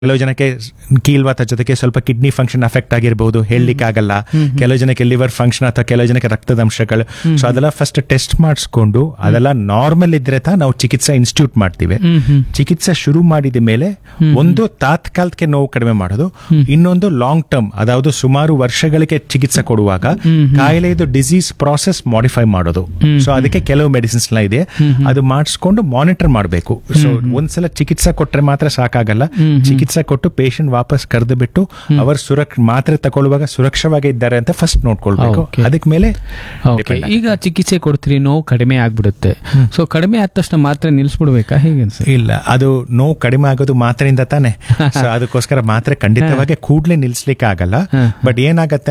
ಕೆಲವು ಜನಕ್ಕೆ ಕೀಲ್ವಾತ ಜೊತೆಗೆ ಸ್ವಲ್ಪ ಕಿಡ್ನಿ ಫಂಕ್ಷನ್ ಅಫೆಕ್ಟ್ ಆಗಿರಬಹುದು ಹೇಳಲಿಕ್ಕೆ ಆಗಲ್ಲ ಕೆಲವು ಜನಕ್ಕೆ ಲಿವರ್ ಫಂಕ್ಷನ್ ಅಥವಾ ಕೆಲವು ಜನಕ್ಕೆ ರಕ್ತದ ಅಂಶಗಳು ಸೊ ಅದೆಲ್ಲ ಫಸ್ಟ್ ಟೆಸ್ಟ್ ಮಾಡಿಸ್ಕೊಂಡು ಅದೆಲ್ಲ ನಾರ್ಮಲ್ ಇದ್ರೆ ತಾ ನಾವು ಚಿಕಿತ್ಸೆ ಇನ್ಸ್ಟಿಟ್ಯೂಟ್ ಮಾಡ್ತೀವಿ ಚಿಕಿತ್ಸೆ ಶುರು ಮಾಡಿದ ಮೇಲೆ ಒಂದು ತಾತ್ಕಾಲಕ್ಕೆ ನೋವು ಕಡಿಮೆ ಮಾಡೋದು ಇನ್ನೊಂದು ಲಾಂಗ್ ಟರ್ಮ್ ಅದಾವುದು ಸುಮಾರು ವರ್ಷಗಳಿಗೆ ಚಿಕಿತ್ಸೆ ಕೊಡುವಾಗ ಕಾಯಿಲೆದು ಡಿಸೀಸ್ ಪ್ರಾಸೆಸ್ ಮಾಡಿಫೈ ಮಾಡೋದು ಸೊ ಅದಕ್ಕೆ ಕೆಲವು ಮೆಡಿಸಿನ್ಸ್ ಎಲ್ಲ ಇದೆ ಅದು ಮಾಡಿಸ್ಕೊಂಡು ಮಾನಿಟರ್ ಮಾಡಬೇಕು ಸೊ ಒಂದ್ಸಲ ಚಿಕಿತ್ಸೆ ಕೊಟ್ರೆ ಮಾತ್ರ ಸಾಕಾಗಲ್ಲ ಚಿಕಿತ್ಸೆ ಕೊಟ್ಟು ಪೇಷಂಟ್ ವಾಪಸ್ ಕರೆದು ಬಿಟ್ಟು ಅವರು ಸುರಕ್ಷ ಮಾತ್ರೆ ತಗೊಳ್ಳುವಾಗ ಸುರಕ್ಷವಾಗಿ ಇದ್ದಾರೆ ಅಂತ ಫಸ್ಟ್ ನೋಡ್ಕೊಳ್ಬೇಕು Okay. ಅದಕ್ಕೆ ಮೇಲೆ ಓಕೆ depend ಈಗ ಚಿಕಿತ್ಸೆ ಕೊಡ್ತೀರಿ ನೋವು ಕಡಿಮೆ ಆಗ್ಬಿಡುತ್ತೆ ಸೊ ಕಡಿಮೆ ಆದ ತಕ್ಷಣ ಮಾತ್ರ ನಿಲ್ಸ್ಬಿಡ್ಬೇಕಾ ಹೇಗೆ ಅನ್ಸುತ್ತೆ ಇಲ್ಲ ಅದು ನೋವು ಕಡಿಮೆ ಆಗೋದು ಮಾತ್ರೆಯಿಂದ ತಾನೆ ಸೊ ಅದಕ್ಕೋಸ್ಕರ ಮಾತ್ರೆ ಖಂಡಿತವಾಗಿ ಕೂಡ್ಲೆ ನಿಲ್ಸ್ಲಿಕ್ಕೆ ಆಗಲ್ಲ ಹ. ಬಟ್ ಏನಾಗತ್ತೆ